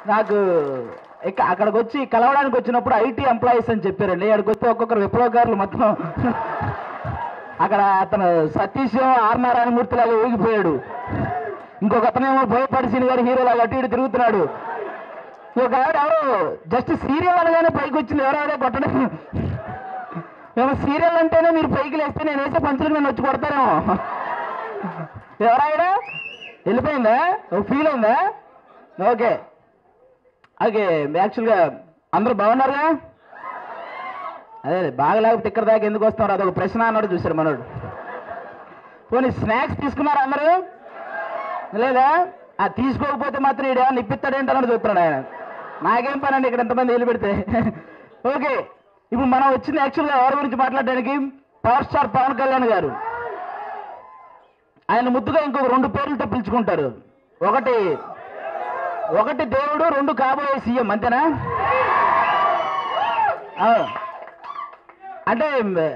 నాకు ఇక అక్కడికి వచ్చి కలవడానికి వచ్చినప్పుడు ఐటీ ఎంప్లాయీస్ అని చెప్పారండి అక్కడికి వస్తే ఒక్కొక్కరు విప్లవకారులు మొత్తం అక్కడ అతను సతీష్ ఆర్ నారాయణమూర్తి లాగా ఊగిపోయాడు ఇంకొక అతనేమో భయపడి సిని గారి హీరో లాగా అటు ఇటు తిరుగుతున్నాడు ఒక ఆవిడ ఎవరో జస్ట్ సీరియల్ అనగానే పైకి వచ్చింది ఎవరెవరో కొట్టడం మేము సీరియల్ అంటేనే మీరు పైకి లేస్తే నేను వేసే పంచులకు నేను వచ్చి కొడతారేమో ఎవరావిడ వెళ్ళిపోయిందా ఫీల్ అయిందా ఓకే ఓకే యాక్చువల్గా అందరూ బాగున్నారుగా అదే బాగా లేకపోతే ఇక్కడ దాకా ఎందుకు వస్తున్నారు అదొక ప్రశ్న అన్నాడు చూశారు మనోడు పోనీ స్నాక్స్ తీసుకున్నారా అందరూ లేదా ఆ తీసుకోకపోతే మాత్రం ఈడ నిప్పిస్తాడేంటి అన్నది చూస్తున్నాడు ఆయన నాకేం పని అండి ఇక్కడ ఎంతమంది వెళ్ళి పెడితే ఓకే ఇప్పుడు మనం వచ్చింది యాక్చువల్గా ఎవరి గురించి మాట్లాడడానికి పవర్ స్టార్ పవన్ కళ్యాణ్ గారు ఆయన ముద్దుగా ఇంకొక రెండు పేర్లతో పిలుచుకుంటారు ఒకటి ఒకటి దేవుడు రెండు కాబోయే సీఎం అంతేనా ఆ. అంటే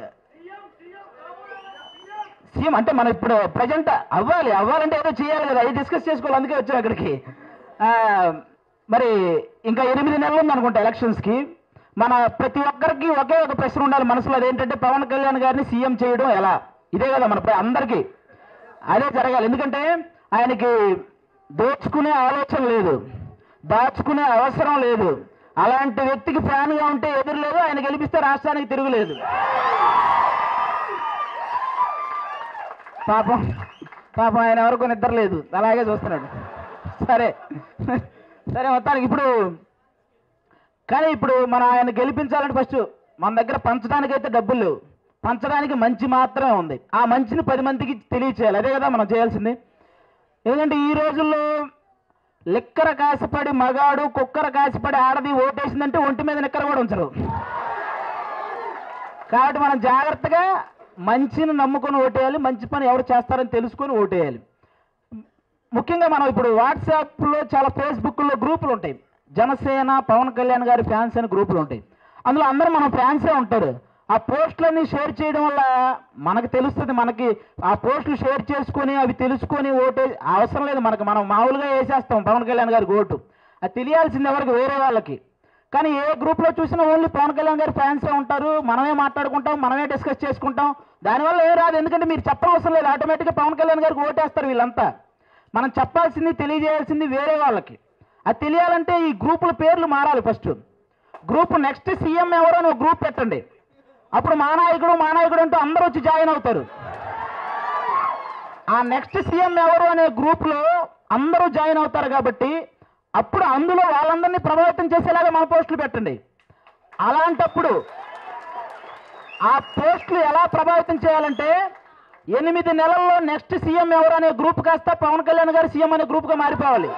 సీఎం అంటే మనం ఇప్పుడు ప్రజెంట్ అవ్వాలి అవ్వాలంటే ఏదో చేయాలి కదా అది డిస్కస్ చేసుకోవాలి అందుకే వచ్చాం అక్కడికి ఆ, మరి ఇంకా ఎనిమిది నెలలు ఉంది అనుకుంటా ఎలక్షన్స్కి మన ప్రతి ఒక్కరికి ఒకే ఒక ప్రశ్న ఉండాలి మనసులో అదేంటంటే పవన్ కళ్యాణ్ గారిని సీఎం చేయడం ఎలా ఇదే కదా మన ప్ర- అందరికీ అదే జరగాలి ఎందుకంటే ఆయనకి దోచుకునే ఆలోచన లేదు దాచుకునే అవసరం లేదు అలాంటి వ్యక్తికి ఫ్యాన్గా ఉంటే ఎదురు లేదు ఆయన గెలిపిస్తే రాష్ట్రానికి తిరుగులేదు పాపం పాపం ఆయన వరకు నిద్ర లేదు అలాగే చూస్తున్నాడు సరే సరే మొత్తానికి ఇప్పుడు కానీ ఇప్పుడు మనం ఆయన గెలిపించాలంటే ఫస్ట్ మన దగ్గర పంచడానికి అయితే డబ్బులు లేవు పంచడానికి మంచి మాత్రమే ఉంది ఆ మంచిని పది మందికి తెలియచేయాలి అదే కదా మనం చేయాల్సింది ఎందుకంటే ఈ రోజుల్లో లిక్కర కాసిపడి మగాడు కుక్కర కాసిపడి ఆడది ఓటేసిందంటే ఒంటి మీద నిక్కర కూడా ఉంచరు కాబట్టి మనం జాగ్రత్తగా మంచిని నమ్ముకొని ఓటేయాలి మంచి పని ఎవరు చేస్తారని తెలుసుకొని ఓటేయాలి ముఖ్యంగా మనం ఇప్పుడు వాట్సాప్లో చాలా ఫేస్బుక్లో గ్రూపులు ఉంటాయి జనసేన పవన్ కళ్యాణ్ గారి ఫ్యాన్స్ అని గ్రూపులు ఉంటాయి అందులో అందరూ మన ఫ్యాన్సే ఉంటారు ఆ పోస్టులన్నీ షేర్ చేయడం వల్ల మనకు తెలుస్తుంది మనకి ఆ పోస్టులు షేర్ చేసుకొని అవి తెలుసుకొని ఓటే అవసరం లేదు మనకు మనం మామూలుగా వేసేస్తాం పవన్ కళ్యాణ్ గారికి ఓటు అది తెలియాల్సింది ఎవరికి వేరే వాళ్ళకి కానీ ఏ గ్రూప్లో చూసినా ఓన్లీ పవన్ కళ్యాణ్ గారి ఫ్యాన్సే ఉంటారు మనమే మాట్లాడుకుంటాం మనమే డిస్కస్ చేసుకుంటాం దానివల్ల ఏం రాదు ఎందుకంటే మీరు చెప్పనవసరం లేదు ఆటోమేటిక్గా పవన్ కళ్యాణ్ గారికి ఓటేస్తారు వీళ్ళంతా మనం చెప్పాల్సింది తెలియజేయాల్సింది వేరే వాళ్ళకి అది తెలియాలంటే ఈ గ్రూపుల పేర్లు మారాలి ఫస్ట్ గ్రూప్ నెక్స్ట్ సీఎం ఎవరో అని ఒక గ్రూప్ పెట్టండి అప్పుడు మా నాయకుడు మా నాయకుడు అంటూ అందరూ వచ్చి జాయిన్ అవుతారు ఆ నెక్స్ట్ సీఎం ఎవరు అనే గ్రూప్లో అందరూ జాయిన్ అవుతారు కాబట్టి అప్పుడు అందులో వాళ్ళందరినీ ప్రభావితం చేసేలాగా మన పోస్టులు పెట్టండి అలాంటప్పుడు ఆ పోస్టులు ఎలా ప్రభావితం చేయాలంటే ఎనిమిది నెలల్లో నెక్స్ట్ సీఎం ఎవరు అనే గ్రూప్ కాస్త పవన్ కళ్యాణ్ గారు సీఎం అనే గ్రూప్గా మారిపోవాలి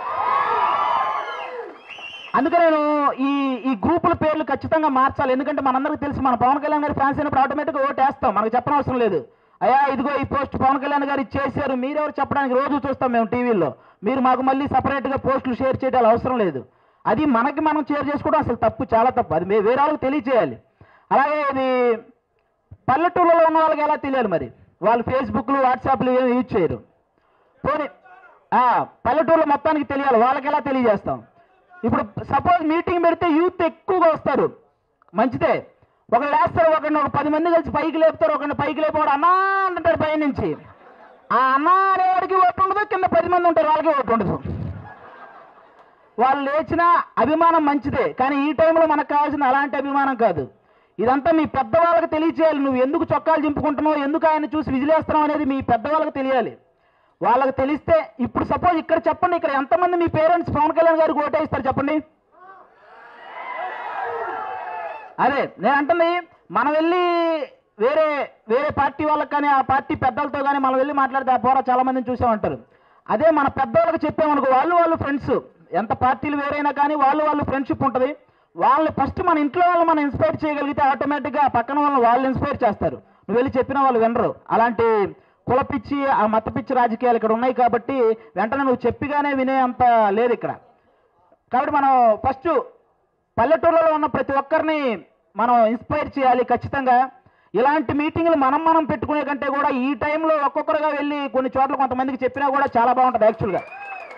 అందుకే నేను ఈ ఈ గ్రూపుల పేర్లు ఖచ్చితంగా మార్చాలి ఎందుకంటే మనందరికీ తెలుసు మన పవన్ కళ్యాణ్ గారి ఫ్యాన్స్ అయినప్పుడు ఆటోమేటిక్గా ఓటు వేస్తాం మనకు చెప్పనవసరం లేదు అయ్యా ఇదిగో ఈ పోస్ట్ పవన్ కళ్యాణ్ గారు ఇది చేశారు మీరెవరు చెప్పడానికి రోజు చూస్తాం మేము టీవీలో మీరు మాకు మళ్ళీ సపరేట్గా పోస్టులు షేర్ చేయడం అవసరం లేదు అది మనకి మనం షేర్ చేసుకోవడం అసలు తప్పు చాలా తప్పు అది మే- వేరే వాళ్ళకి తెలియచేయాలి అలాగే ఇది పల్లెటూళ్ళలో ఉన్న వాళ్ళకి ఎలా తెలియాలి మరి వాళ్ళు ఫేస్బుక్లు వాట్సాప్లు ఏమి యూజ్ చేయరు పోనీ ఆ, పల్లెటూరులో మొత్తానికి తెలియాలి వాళ్ళకి ఎలా తెలియజేస్తాం ఇప్పుడు సపోజ్ మీటింగ్ పెడితే యూత్ ఎక్కువగా వస్తారు మంచిదే ఒకళ్ళు లేస్తారు ఒకరిని ఒక పది మంది కలిసి పైకి లేపుతారు ఒకరిని పైకి లేపవాడు అన్నా అంటారు పై నుంచి ఆ అన్నా అనేవాడికి ఓటు ఉండదు కింద పది మంది ఉంటారు వాళ్ళకి ఓటు ఉండదు వాళ్ళు లేచిన అభిమానం మంచిదే కానీ ఈ టైంలో మనకు కావాల్సిన అలాంటి అభిమానం కాదు ఇదంతా మీ పెద్దవాళ్ళకి తెలియచేయాలి నువ్వు ఎందుకు చొక్కాలు చింపుకుంటున్నావు ఎందుకు ఆయన చూసి విజిలేస్తున్నావు అనేది మీ పెద్దవాళ్ళకి తెలియాలి వాళ్ళకి తెలిస్తే ఇప్పుడు సపోజ్ ఇక్కడ చెప్పండి ఇక్కడ ఎంతమంది మీ పేరెంట్స్ పవన్ కళ్యాణ్ గారికి ఓటేస్తారు చెప్పండి అదే నేను అంటుంది మనం వెళ్ళి వేరే వేరే పార్టీ వాళ్ళకి కానీ ఆ పార్టీ పెద్దలతో కానీ మనం వెళ్ళి మాట్లాడితే ఆ పోరా చాలా మందిని చూసామంటారు అదే మన పెద్దవాళ్ళకి చెప్పామనుకో వాళ్ళు వాళ్ళు ఫ్రెండ్స్ ఎంత పార్టీలు వేరైనా కానీ వాళ్ళు వాళ్ళు ఫ్రెండ్షిప్ ఉంటుంది వాళ్ళు ఫస్ట్ మన ఇంట్లో వాళ్ళు మనం ఇన్స్పైర్ చేయగలిగితే ఆటోమేటిక్గా ఆ పక్కన వాళ్ళని వాళ్ళు ఇన్స్పైర్ చేస్తారు నువ్వు వెళ్ళి చెప్పిన వాళ్ళు వినరు అలాంటి కులపిచ్చి ఆ మతపిచ్చి రాజకీయాలు ఇక్కడ ఉన్నాయి కాబట్టి వెంటనే నువ్వు చెప్పిగానే వినే అంత లేదు ఇక్కడ కాబట్టి మనం ఫస్ట్ పల్లెటూళ్ళలో ఉన్న ప్రతి ఒక్కరిని మనం ఇన్స్పైర్ చేయాలి ఖచ్చితంగా ఇలాంటి మీటింగ్లు మనం మనం పెట్టుకునే కంటే కూడా ఈ టైంలో ఒక్కొక్కరుగా వెళ్ళి కొన్ని చోట్ల కొంతమందికి చెప్పినా కూడా చాలా బాగుంటుంది యాక్చువల్గా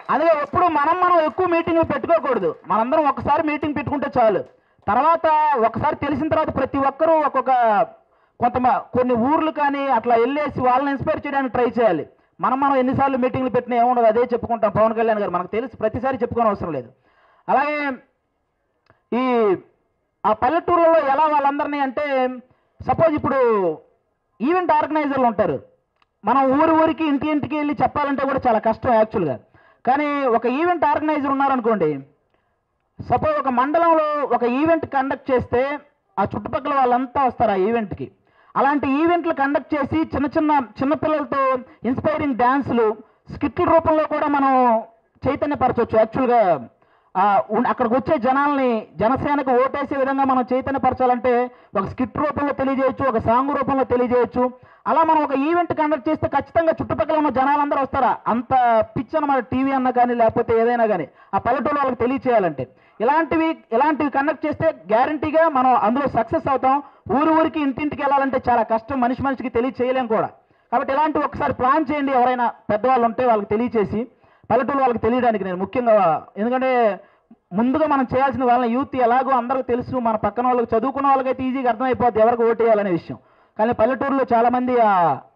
అందుకే ఎప్పుడు మనం మనం ఎక్కువ మీటింగ్లు పెట్టుకోకూడదు మనందరం ఒకసారి మీటింగ్ పెట్టుకుంటే చాలు తర్వాత ఒకసారి తెలిసిన తర్వాత ప్రతి ఒక్కరూ ఒక్కొక్క కొంత కొన్ని ఊర్లు కానీ అట్లా వెళ్ళేసి వాళ్ళని ఇన్స్పైర్ చేయడానికి ట్రై చేయాలి మనం మనం ఎన్నిసార్లు మీటింగ్లు పెట్టినా ఏముండదు అదే చెప్పుకుంటాం పవన్ కళ్యాణ్ గారు మనకు తెలుసు ప్రతిసారి చెప్పుకోని అవసరం లేదు అలాగే ఈ ఆ పల్లెటూరులో ఎలా వాళ్ళందరినీ అంటే సపోజ్ ఇప్పుడు ఈవెంట్ ఆర్గనైజర్లు ఉంటారు మనం ఊరి ఊరికి ఇంటి ఇంటికి వెళ్ళి చెప్పాలంటే కూడా చాలా కష్టం యాక్చువల్గా కానీ ఒక ఈవెంట్ ఆర్గనైజర్ ఉన్నారనుకోండి సపోజ్ ఒక మండలంలో ఒక ఈవెంట్ కండక్ట్ చేస్తే ఆ చుట్టుపక్కల వాళ్ళంతా వస్తారు ఆ ఈవెంట్కి అలాంటి ఈవెంట్లు కండక్ట్ చేసి చిన్న చిన్న చిన్నపిల్లలతో ఇన్స్పైరింగ్ డ్యాన్సులు స్కిట్ల రూపంలో కూడా మనం చైతన్యపరచవచ్చు యాక్చువల్గా ఆ, ఉన్- అక్కడికి వచ్చే జనాల్ని జనసేనకు ఓటేసే విధంగా మనం చైతన్యపరచాలంటే ఒక స్కిట్ రూపంలో తెలియజేయచ్చు ఒక సాంగ్ రూపంలో తెలియజేయచ్చు అలా మనం ఒక ఈవెంట్ కండక్ట్ చేస్తే ఖచ్చితంగా చుట్టుపక్కల ఉన్న జనాలందరూ వస్తారా అంత పిచ్ అన్నమాట టీవీ అన్నా కానీ లేకపోతే ఏదైనా కానీ ఆ పల్లెటూరు వాళ్ళకి తెలియచేయాలంటే ఇలాంటివి ఇలాంటివి కండక్ట్ చేస్తే గ్యారంటీగా మనం అందులో సక్సెస్ అవుతాం ఊరు ఊరికి ఇంటింటికి వెళ్ళాలంటే చాలా కష్టం మనిషి మనిషికి తెలియచేయలేం కూడా కాబట్టి ఇలాంటివి ఒకసారి ప్లాన్ చేయండి ఎవరైనా పెద్దవాళ్ళు ఉంటే వాళ్ళకి తెలియచేసి పల్లెటూరు వాళ్ళకి తెలియడానికి నేను ముఖ్యంగా ఎందుకంటే ముందుగా మనం చేయాల్సిన వాళ్ళని యూత్ ఎలాగో అందరికీ తెలుసు మన పక్కన వాళ్ళకి చదువుకున్న వాళ్ళకైతే ఈజీగా అర్థమైపోద్ది ఎవరికి ఓటు వేయాలనే విషయం కానీ పల్లెటూరులో చాలామంది ఆ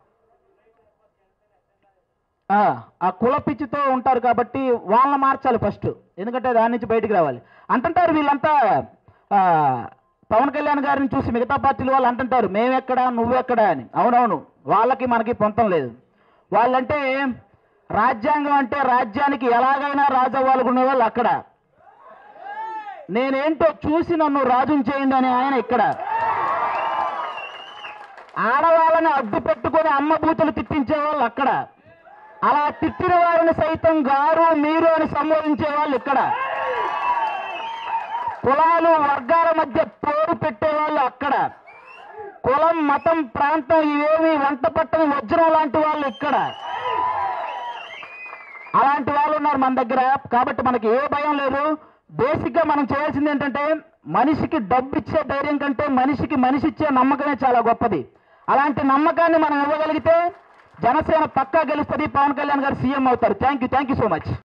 ఆ, ఆ కుల పిచ్చితో ఉంటారు కాబట్టి వాళ్ళని మార్చాలి ఫస్ట్ ఎందుకంటే దాని నుంచి బయటికి రావాలి అంటుంటారు వీళ్ళంతా ఆ, పవన్ కళ్యాణ్ గారిని చూసి మిగతా పార్టీల వాళ్ళు అంటుంటారు మేమెక్కడా నువ్వెక్కడా అని అవునవును వాళ్ళకి మనకి పొంతం లేదు వాళ్ళంటే రాజ్యాంగం అంటే రాజ్యానికి ఎలాగైనా రాజవ్వాలనుకునే వాళ్ళు అక్కడ నేనేంటో చూసి నన్ను రాజుని చేయండి అని ఆయన ఇక్కడ ఆడవాళ్ళని అడ్డు పెట్టుకొని అమ్మ బూతులు తిట్టించే వాళ్ళు అక్కడ అలా తిట్టిన వారిని సైతం గారు మీరు అని సంబోధించే వాళ్ళు ఇక్కడ కులాలు వర్గాల మధ్య పోరు పెట్టేవాళ్ళు అక్కడ కులం మతం ప్రాంతం ఇవేమి వంట పట్టని వజ్రం లాంటి వాళ్ళు ఇక్కడ అలాంటి వాళ్ళు ఉన్నారు మన దగ్గర కాబట్టి మనకి ఏ భయం లేదు బేసిక్ గా మనం చేయాల్సింది ఏంటంటే మనిషికి డబ్బు ఇచ్చే ధైర్యం కంటే మనిషికి మనిషి ఇచ్చే నమ్మకమే చాలా గొప్పది అలాంటి నమ్మకాన్ని మనం ఇవ్వగలిగితే జనసేన పక్కా గెలుస్తుంది పవన్ కళ్యాణ్ గారు సీఎం అవుతారు thank you thank you so much